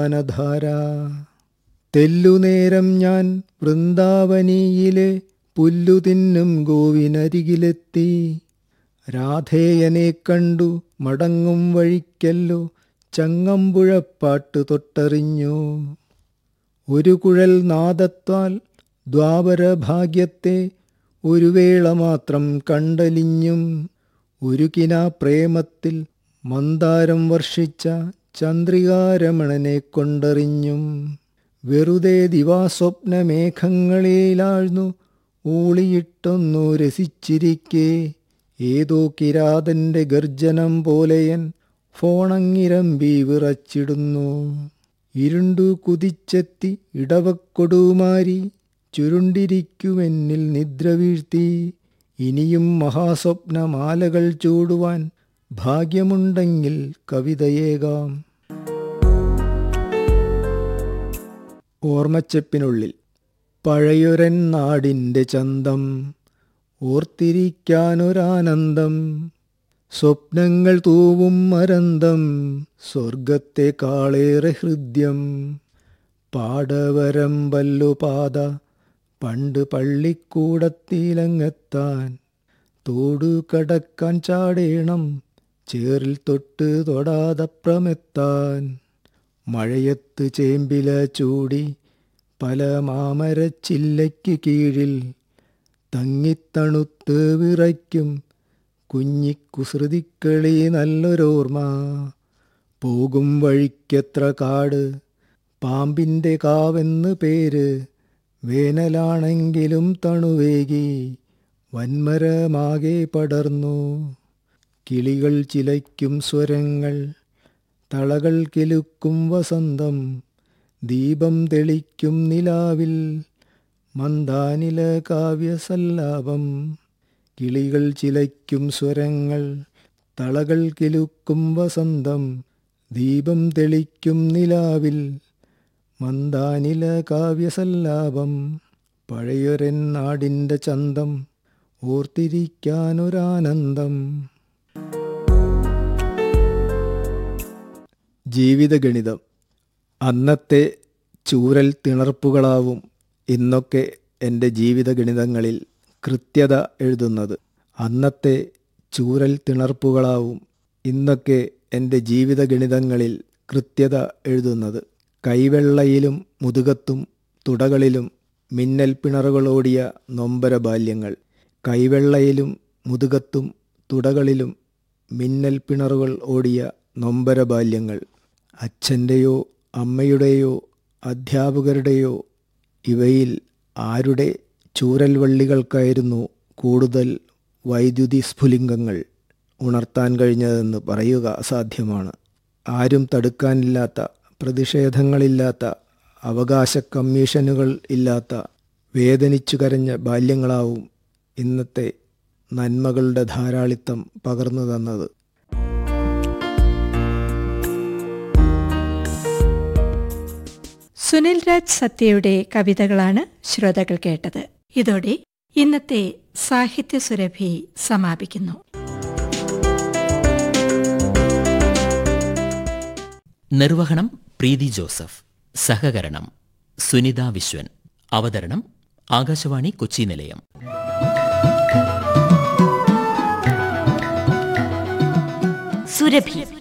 അനധാര തെല്ലുനേരം ഞാൻ വൃന്ദാവനിയിലെ പുല്ലു തിന്നും ഗോവിനരികിലെത്തി രാധേയനെ കണ്ടു മടങ്ങും വഴിക്കല്ലോ ചങ്ങമ്പുഴപ്പാട്ട് തൊട്ടറിഞ്ഞു ഒരു കുഴൽ നാദത്താൽ ദ്വാപരഭാഗ്യത്തെ ഒരു വേള മാത്രം കണ്ടലിഞ്ഞും ഒരു കിന പ്രേമത്തിൽ മന്ദാരം വർഷിച്ച ചന്ദ്രികാരമണനെ കൊണ്ടറിഞ്ഞും വെറുതെ ദിവാസ്വപ്നമേഘങ്ങളിലാഴ്ന്നു ഊളിയിട്ടൊന്നു രസിച്ചിരിക്കെ ഏതോ കിരാതന്റെ ഗർജനം പോലെയൻ ഫോണങ്ങിരമ്പി വിറച്ചിടുന്നു ഇരുണ്ടു കുതിച്ചെത്തി ഇടവക്കൊടുമാരി ചുരുണ്ടിരിക്കുമെന്നിൽ നിദ്ര വീഴ്ത്തി ഇനിയും മഹാസ്വപ്നമാലകൾ ചൂടുവാൻ ഭാഗ്യമുണ്ടെങ്കിൽ കവിതയേകാം ഓർമ്മച്ചെപ്പിനുള്ളിൽ പഴയൊരൻ നാടിൻ്റെ ചന്തം ഓർത്തിരിക്കാനൊരാനന്ദം സ്വപ്നങ്ങൾ തൂവും മരന്തം സ്വർഗത്തെക്കാളേറെ ഹൃദ്യം പാടവരമ്പല്ലുപാത പണ്ട് പള്ളിക്കൂടത്തിലങ്ങെത്താൻ തോടു കടക്കാൻ ചാടേണം ചേറിൽ തൊട്ട് തൊടാതപ്രമെത്താൻ മഴയത്ത് ചേമ്പില ചൂടി പല മാമരച്ചില്ലയ്ക്ക് കീഴിൽ തങ്ങിത്തണുത്ത് വിറയ്ക്കും കുഞ്ഞിക്കുസൃതിക്കളി നല്ലൊരോർമ്മ പോകും വഴിക്കെത്ര കാട് പാമ്പിൻ്റെ കാവെന്ന് പേര് വേനലാണെങ്കിലും തണുവേകി വന്മരമാകെ പടർന്നു കിളികൾ ചിലയ്ക്കും സ്വരങ്ങൾ തളകൾ കിലുക്കും വസന്തം ദീപം തെളിക്കും നിലാവിൽ മന്ദാനില കാവ്യസല്ലാപം കിളികൾ ചിലയ്ക്കും സ്വരങ്ങൾ തളകൾ കിലുക്കും വസന്തം ദീപം തെളിക്കും നിലാവിൽ മന്ദാനില കാവ്യസല്ലാപം പഴയൊരൻ നാടിൻ്റെ ചന്തം ഓർത്തിരിക്കാനൊരാനന്ദം ജീവിതഗണിതം അന്നത്തെ ചൂരൽ തിണർപ്പുകളാവും ഇന്നൊക്കെ എൻ്റെ ജീവിതഗണിതങ്ങളിൽ കൃത്യത എഴുതുന്നത് അന്നത്തെ ചൂരൽ തിണർപ്പുകളാവും ഇന്നൊക്കെ എൻ്റെ ജീവിതഗണിതങ്ങളിൽ കൃത്യത എഴുതുന്നത് കൈവെള്ളയിലും മുതുകത്തും തുടകളിലും മിന്നൽ പിണറുകളോടിയ നൊമ്പര ബാല്യങ്ങൾ കൈവെള്ളയിലും മുതുകത്തും തുടകളിലും മിന്നൽ പിണറുകൾ ഓടിയ നൊമ്പര ബാല്യങ്ങൾ അച്ഛൻ്റെയോ അമ്മയുടെയോ അധ്യാപകരുടെയോ ഇവയിൽ ആരുടെ ചൂരൽ വള്ളികൾക്കായിരുന്നു കൂടുതൽ വൈദ്യുതി സ്ഫുലിംഗങ്ങൾ ഉണർത്താൻ കഴിഞ്ഞതെന്ന് പറയുക അസാധ്യമാണ് ആരും തടുക്കാനില്ലാത്ത പ്രതിഷേധങ്ങളില്ലാത്ത അവകാശ കമ്മീഷനുകൾ ഇല്ലാത്ത വേദനിച്ചു കരഞ്ഞ ബാല്യങ്ങളാവും ഇന്നത്തെ നന്മകളുടെ ധാരാളിത്തം പകർന്നു തന്നത് സുനിൽ രാജ് സത്യയുടെ കവിതകളാണ് ശ്രോതാക്കൾ കേട്ടത് ഇതോടെ ഇന്നത്തെ സാഹിത്യ സുരഭി സമാപിക്കുന്നു നിർവഹണം പ്രീതി ജോസഫ് സഹകരണം സുനിത വിശ്വൻ അവതരണം ആകാശവാണി കൊച്ചി നിലയം സുരഭി